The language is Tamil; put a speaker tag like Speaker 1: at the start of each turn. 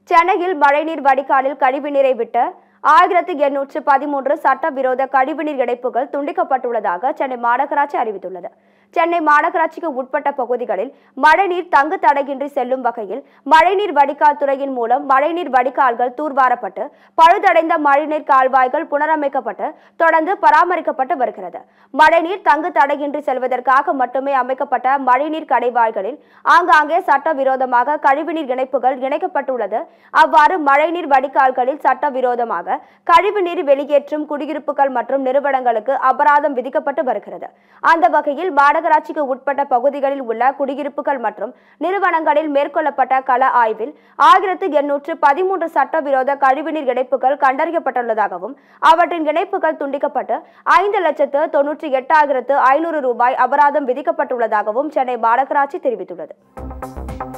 Speaker 1: சென்னையில் மழைநீர் வடிகாலில் கழிவுநீரை விட்ட ஆயிரத்து எண்ணூற்று பதிமூன்று சட்டவிரோத கழிவுநீர் இணைப்புகள் துண்டிக்கப்பட்டுள்ளதாக சென்னை மாநகராட்சி அறிவித்துள்ளது சென்னை மாநகராட்சிக்கு உட்பட்ட பகுதிகளில் மழைநீர் தங்கு தடையின்றி செல்லும் வகையில் மழைநீர் வடிகால் துறையின் மூலம் மழைநீர் வடிகால்கள் தூர்வாரப்பட்டு பழுதடைந்த மழைநீர் கால்வாய்கள் புனரமைக்கப்பட்டு தொடர்ந்து பராமரிக்கப்பட்டு வருகிறது மழைநீர் தங்கு தடையின்றி செல்வதற்காக மட்டுமே அமைக்கப்பட்ட மழைநீர் கடைவாய்களில் ஆங்காங்கே சட்டவிரோதமாக கழிவுநீர் இணைப்புகள் இணைக்கப்பட்டுள்ளது அவ்வாறு மழைநீர் வடிகால்களில் சட்டவிரோதமாக கழிவுநீர் வெளியேற்றும் குடியிருப்புகள் மற்றும் நிறுவனங்களுக்கு அபராதம் விதிக்கப்பட்டு வருகிறது அந்த வகையில் மாநகராட்சிக்கு உட்பட்ட பகுதிகளில் உள்ள குடியிருப்புகள் மற்றும் நிறுவனங்களில் மேற்கொள்ளப்பட்ட கள ஆய்வில் ஆயிரத்து எண்ணூற்று பதிமூன்று சட்டவிரோத கழிவுநீர் இணைப்புகள் கண்டறியப்பட்டுள்ளதாகவும் அவற்றின் இணைப்புகள் துண்டிக்கப்பட்டு ஐந்து லட்சத்து தொன்னூற்றி எட்டாயிரத்து ஐநூறு ரூபாய் அபராதம் விதிக்கப்பட்டுள்ளதாகவும் சென்னை மாநகராட்சி தெரிவித்துள்ளது